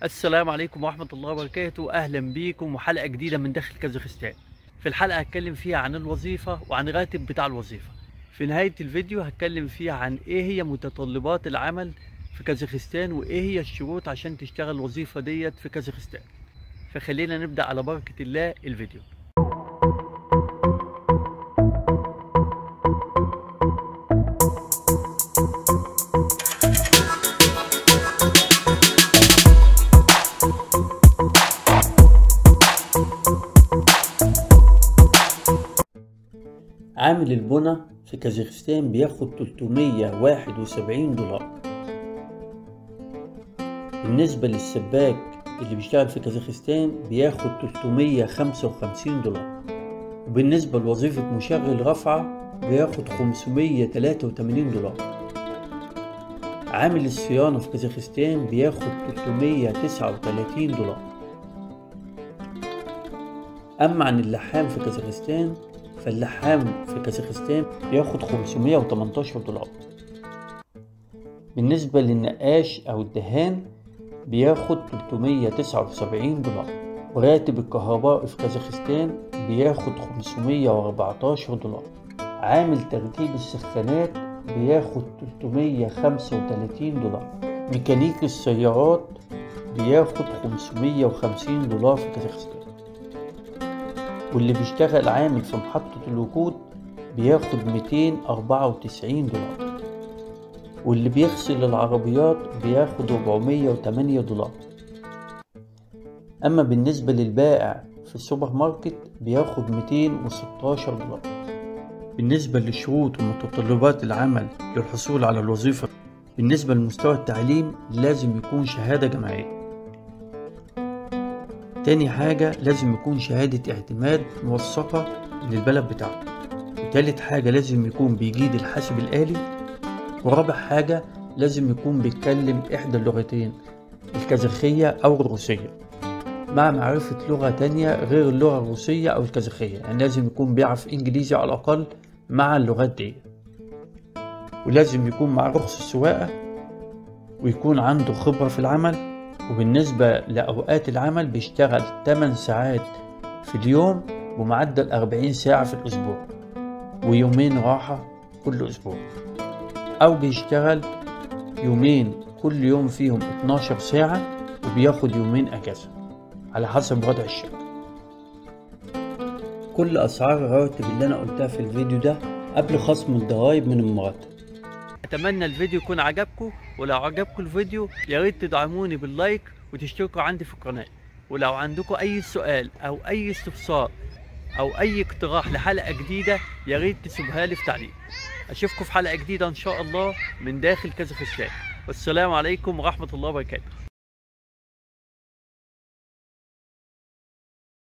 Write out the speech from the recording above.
السلام عليكم ورحمة الله وبركاته أهلا بيكم وحلقة جديدة من داخل كازاخستان في الحلقة هتكلم فيها عن الوظيفة وعن الراتب بتاع الوظيفة في نهاية الفيديو هتكلم فيها عن إيه هي متطلبات العمل في كازاخستان وإيه هي الشروط عشان تشتغل الوظيفة ديت في كازاخستان فخلينا نبدأ على بركة الله الفيديو عامل البنى في كازاخستان بياخد 371 دولار بالنسبة للسباك اللي بيشتغل في كازاخستان بياخد 355 دولار وبالنسبة لوظيفة مشغل رفعة بياخد 583 دولار عامل الصيانة في كازاخستان بياخد 339 دولار أما عن اللحام في كازاخستان فاللحام في كازاخستان بياخد 518 دولار بالنسبة للنقاش أو الدهان بياخد 379 دولار وراتب الكهرباء في كازاخستان بياخد 514 دولار عامل ترتيب السخانات بياخد 335 دولار ميكانيكي السيارات بياخد 550 دولار في كازاخستان واللي بيشتغل عامل في محطة الوقود بياخد 294 دولار واللي بيغسل العربيات بياخد 408 دولار أما بالنسبة للبائع في السوبر ماركت بياخد 216 دولار بالنسبة للشروط ومتطلبات العمل للحصول على الوظيفة بالنسبة لمستوى التعليم لازم يكون شهادة جامعية تاني حاجة لازم يكون شهادة اعتماد موثقة للبلد بتاعته وتالت حاجة لازم يكون بيجيد الحاسب الآلي ورابع حاجة لازم يكون بيتكلم إحدى اللغتين الكازاخية أو الروسية مع معرفة لغة تانية غير اللغة الروسية أو الكازاخية يعني لازم يكون بيعرف إنجليزي على الأقل مع اللغات دي ولازم يكون معاه رخصة سواقة ويكون عنده خبرة في العمل وبالنسبة لأوقات العمل بيشتغل 8 ساعات في اليوم بمعدل 40 ساعة في الأسبوع ويومين راحة كل أسبوع أو بيشتغل يومين كل يوم فيهم 12 ساعة وبياخد يومين أجازة على حسب وضع الشركة كل أسعار الرواتب اللي أنا قلتها في الفيديو ده قبل خصم الضرايب من المرتب اتمنى الفيديو يكون عجبكم ولو عجبكم الفيديو يا ريت تدعموني باللايك وتشتركوا عندي في القناه ولو عندكم اي سؤال او اي استفسار او اي اقتراح لحلقه جديده يا ريت تسيبها لي في تعليق اشوفكم في حلقه جديده ان شاء الله من داخل كازاخستان والسلام عليكم ورحمه الله وبركاته